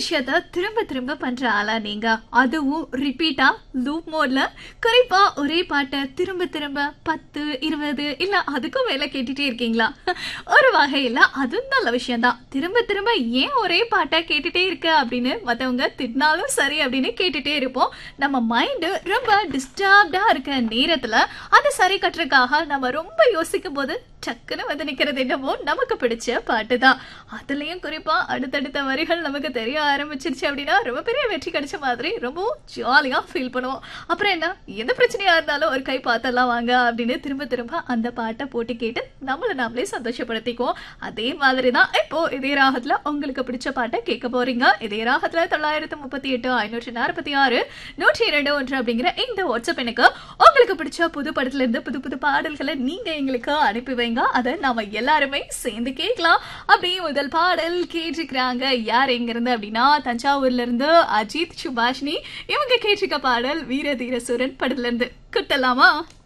விஷயத்த திரும்ப திரும்ப பண்ற ஆளா நீங்க அதுவும் ரிப்பீட்டா லூப் மோட்ல குறிப்பா ஒரே பாட்டை திரும்ப திரும்ப பத்து இருபது இல்ல அதுக்கும் மேல கேட்டுட்டே இருக்கீங்களா ஒரு வகையில அதுவும் நல்ல விஷயம்தான் திரும்ப திரும்ப ஏன் ஒரே பாட்டை கேட்டுட்டே இருக்க அப்படின்னு மத்தவங்க திட்டினாலும் சரி அப்படின்னு கேட்டுட்டே இருப்போம் நம்ம மைண்டு ரொம்ப டிஸ்டர்ப்டா இருக்க நேரத்துல அதை சரி கட்டுறதுக்காக நம்ம ரொம்ப யோசிக்கும் போது டக்குன்னு வந்து நிக்கிறது என்னமோ நமக்கு பிடிச்ச பாட்டு தான் அதுலயும் குறிப்பா அடுத்தடுத்த வரிகள் நமக்கு தெரிய ஆரம்பிச்சிருச்சு அப்படின்னா ரொம்ப பெரிய வெற்றி கிடைச்ச மாதிரி ரொம்ப ஜாலியா ஃபீல் பண்ணுவோம் அப்புறம் என்ன எந்த பிரச்சனையா இருந்தாலும் ஒரு கை பார்த்தெல்லாம் வாங்க அப்படின்னு திரும்ப திரும்ப அந்த பாட்டை போட்டு கேட்டு நம்மள நாமளே சந்தோஷப்படுத்திக்குவோம் அதே மாதிரி தான் இப்போ இதே ராகத்துல உங்களுக்கு பிடிச்ச பாட்டை கேட்க போறீங்க இதே ராகத்துல தொள்ளாயிரத்து முப்பத்தி எட்டு ஐநூற்றி நாற்பத்தி ஆறு நூற்றி இரண்டு ஒன்று அப்படிங்கிற இந்த வாட்ஸ்அப் எனக்கு உங்களுக்கு பிடிச்ச புது படத்துல இருந்து புது புது பாடல்களை நீங்க எங்களுக்கு அனுப்பி வைங்க அதை நாம எல்லாருமே சேர்ந்து கேட்கலாம் அப்படியே முதல் பாடல் கேட்டிருக்கிறாங்க யார் எங்க இருந்து அப்படின்னா தஞ்சாவூர்ல இருந்து அஜித் சுபாஷினி இவங்க கேட்டிருக்க பாடல் வீர தீர சூரன் படத்துல இருந்து குட்டலாமா